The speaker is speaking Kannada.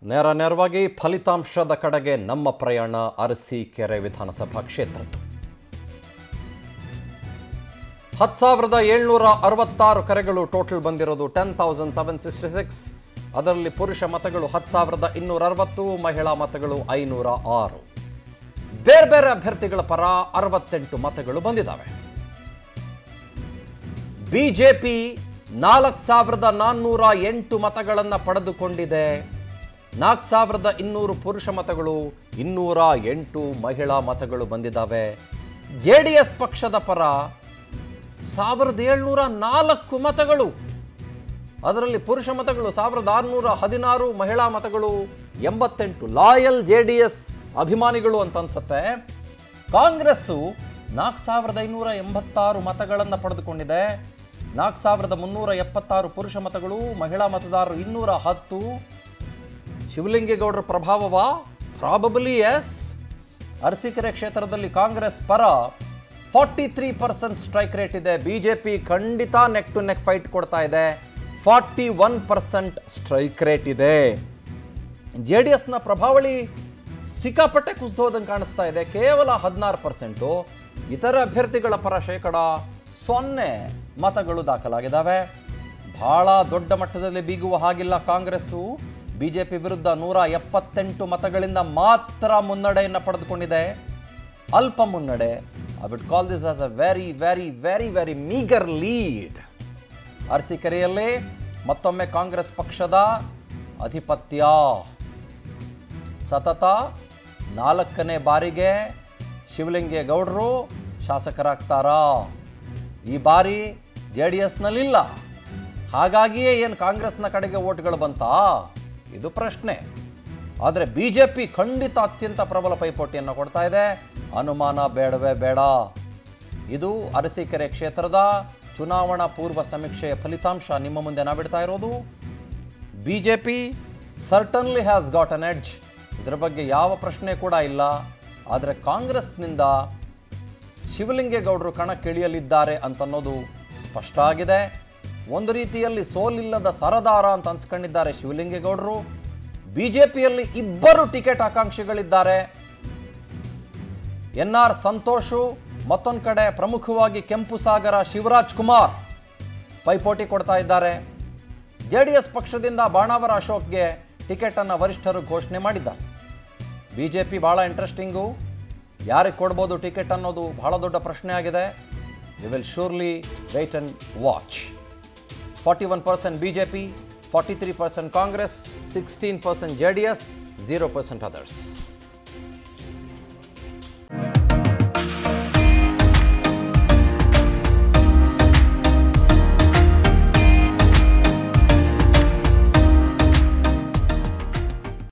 ನೇರ ನೇರವಾಗಿ ಫಲಿತಾಂಶದ ಕಡೆಗೆ ನಮ್ಮ ಪ್ರಯಾಣ ಅರಸೀಕೆರೆ ವಿಧಾನಸಭಾ ಕ್ಷೇತ್ರದ್ದು ಹತ್ತು ಸಾವಿರದ ಏಳ್ನೂರ ಅರವತ್ತಾರು ಕರೆಗಳು ಟೋಟಲ್ ಬಂದಿರೋದು ten thousand seven sixty six ಅದರಲ್ಲಿ ಪುರುಷ ಮತಗಳು ಹತ್ತು ಸಾವಿರದ ಇನ್ನೂರ ಅರವತ್ತು ಮಹಿಳಾ ಮತಗಳು ಐನೂರ ಆರು ಬೇರೆ ಬೇರೆ ಅಭ್ಯರ್ಥಿಗಳ ಪರ ಅರವತ್ತೆಂಟು ಮತಗಳು ಬಂದಿದ್ದಾವೆ ಬಿಜೆಪಿ ನಾಲ್ಕು ಸಾವಿರದ ನಾನ್ನೂರ ಎಂಟು ಮತಗಳನ್ನು ಪಡೆದುಕೊಂಡಿದೆ ನಾಲ್ಕು ಸಾವಿರದ ಇನ್ನೂರು ಪುರುಷ ಮತಗಳು ಇನ್ನೂರ ಎಂಟು ಮಹಿಳಾ ಮತಗಳು ಬಂದಿದ್ದಾವೆ ಜೆ ಡಿ ಎಸ್ ಪಕ್ಷದ ಪರ ಸಾವಿರದ ಏಳ್ನೂರ ನಾಲ್ಕು ಮತಗಳು ಅದರಲ್ಲಿ ಪುರುಷ ಮತಗಳು ಸಾವಿರದ ಆರುನೂರ ಹದಿನಾರು ಮಹಿಳಾ ಮತಗಳು ಎಂಬತ್ತೆಂಟು ಲಾಯಲ್ ಜೆ ಡಿ ಎಸ್ ಅಭಿಮಾನಿಗಳು ಅಂತ ಅನ್ಸುತ್ತೆ ಕಾಂಗ್ರೆಸ್ಸು ನಾಲ್ಕು ಸಾವಿರದ ಐನೂರ ಎಂಬತ್ತಾರು ಮತಗಳನ್ನು ಪಡೆದುಕೊಂಡಿದೆ ನಾಲ್ಕು ಸಾವಿರದ ಮುನ್ನೂರ ಎಪ್ಪತ್ತಾರು ಪುರುಷ ಮತಗಳು ಮಹಿಳಾ ಮತದಾರರು ಇನ್ನೂರ ಹತ್ತು ಶಿವಲಿಂಗೇಗೌಡರ ಪ್ರಭಾವವ ಪ್ರಾಬಬಲಿ ಎಸ್ ಅರಸೀಕೆರೆ ಕ್ಷೇತ್ರದಲ್ಲಿ ಕಾಂಗ್ರೆಸ್ ಪರ forty three percent strike rate ಇದೆ ಬಿಜೆಪಿ ಖಂಡಿತ ನೆಕ್ ಟು ನೆಕ್ ಫೈಟ್ ಕೊಡ್ತಾ ಇದೆ forty one percent strike rate ಇದೆ ಜೆ ಡಿ ಎಸ್ನ ಪ್ರಭಾವಳಿ ಸಿಕ್ಕಾಪಟ್ಟೆ ಕುಸಿದೋದಂಗೆ ಕಾಣಿಸ್ತಾ ಇದೆ ಕೇವಲ ಹದಿನಾರು ಪರ್ಸೆಂಟು ಇತರ ಅಭ್ಯರ್ಥಿಗಳ ಪರ ಶೇಕಡ ಸೊನ್ನೆ ಮತಗಳು ದಾಖಲಾಗಿದ್ದಾವೆ ಬಹಳ ದೊಡ್ಡ ಮಟ್ಟದಲ್ಲಿ ಬೀಗುವ ಹಾಗಿಲ್ಲ ಕಾಂಗ್ರೆಸ್ಸು ಬಿಜೆಪಿ ವಿರುದ್ಧ ನೂರ ಎಪ್ಪತ್ತೆಂಟು ಮತಗಳಿಂದ ಮಾತ್ರ ಮುನ್ನಡೆಯನ್ನು ಪಡೆದುಕೊಂಡಿದೆ ಅಲ್ಪ ಮುನ್ನಡೆ I would call this as a very very very very meagre lead ಅರಸೀಕೆರೆಯಲ್ಲಿ ಮತ್ತೊಮ್ಮೆ ಕಾಂಗ್ರೆಸ್ ಪಕ್ಷದ ಅಧಿಪತ್ಯ ಸತತ ನಾಲ್ಕನೇ ಬಾರಿಗೆ ಶಿವಲಿಂಗೇಗೌಡರು ಶಾಸಕರಾಗ್ತಾರಾ ಈ ಬಾರಿ ಜೆ ಡಿ ಎಸ್ನಲ್ಲಿಲ್ಲ ಹಾಗಾಗಿಯೇ ಏನು ಕಾಂಗ್ರೆಸ್ನ ಕಡೆಗೆ ಓಟ್ಗಳು ಬಂತಾ ಇದು ಪ್ರಶ್ನೆ ಆದರೆ ಬಿ ಜೆ ಪಿ ಖಂಡಿತ ಅತ್ಯಂತ ಪ್ರಬಲ ಪೈಪೋಟಿಯನ್ನು ಕೊಡ್ತಾ ಇದೆ ಅನುಮಾನ ಬೇಡವೇ ಬೇಡ ಇದು ಅರಸೀಕೆರೆ ಕ್ಷೇತ್ರದ ಚುನಾವಣಾ ಪೂರ್ವ ಸಮೀಕ್ಷೆಯ ಫಲಿತಾಂಶ ನಿಮ್ಮ ಮುಂದೆ ನಾವಿಡ್ತಾ ಇರೋದು B J P certainly has got an edge ಇದರ ಬಗ್ಗೆ ಯಾವ ಪ್ರಶ್ನೆ ಕೂಡ ಇಲ್ಲ ಆದರೆ ಕಾಂಗ್ರೆಸ್ನಿಂದ ಶಿವಲಿಂಗೇಗೌಡರು ಕಣಕ್ಕಿಳಿಯಲಿದ್ದಾರೆ ಅಂತನ್ನೋದು ಸ್ಪಷ್ಟ ಆಗಿದೆ ಒಂದು ರೀತಿಯಲ್ಲಿ ಸೋಲಿಲ್ಲದ ಸರದಾರ ಅಂತ ಅನ್ಸ್ಕೊಂಡಿದ್ದಾರೆ ಶಿವಲಿಂಗೇಗೌಡರು ಬಿ ಜೆ ಪಿಯಲ್ಲಿ ಇಬ್ಬರು ಟಿಕೆಟ್ ಆಕಾಂಕ್ಷಿಗಳಿದ್ದಾರೆ ಎನ್ ಆರ್ ಸಂತೋಷು ಮತ್ತೊಂದು ಕಡೆ ಪ್ರಮುಖವಾಗಿ ಕೆಂಪು ಸಾಗರ ಶಿವರಾಜ್ ಕುಮಾರ್ ಪೈಪೋಟಿ ಕೊಡ್ತಾ ಇದ್ದಾರೆ ಜೆ ಡಿ ಎಸ್ ಪಕ್ಷದಿಂದ ಬಾಣಾವರ ಅಶೋಕ್ಗೆ ಟಿಕೆಟನ್ನು ವರಿಷ್ಠರು ಘೋಷಣೆ ಮಾಡಿದ್ದಾರೆ ಬಿ ಜೆ ಪಿ ಭಾಳ ಇಂಟ್ರೆಸ್ಟಿಂಗು ಯಾರಿಗೆ ಕೊಡ್ಬೋದು ಟಿಕೆಟ್ ಅನ್ನೋದು ಬಹಳ ದೊಡ್ಡ ಪ್ರಶ್ನೆ ಆಗಿದೆ you will surely wait and watch forty one percent B J P forty three percent Congress sixteen percent J D S zero percent others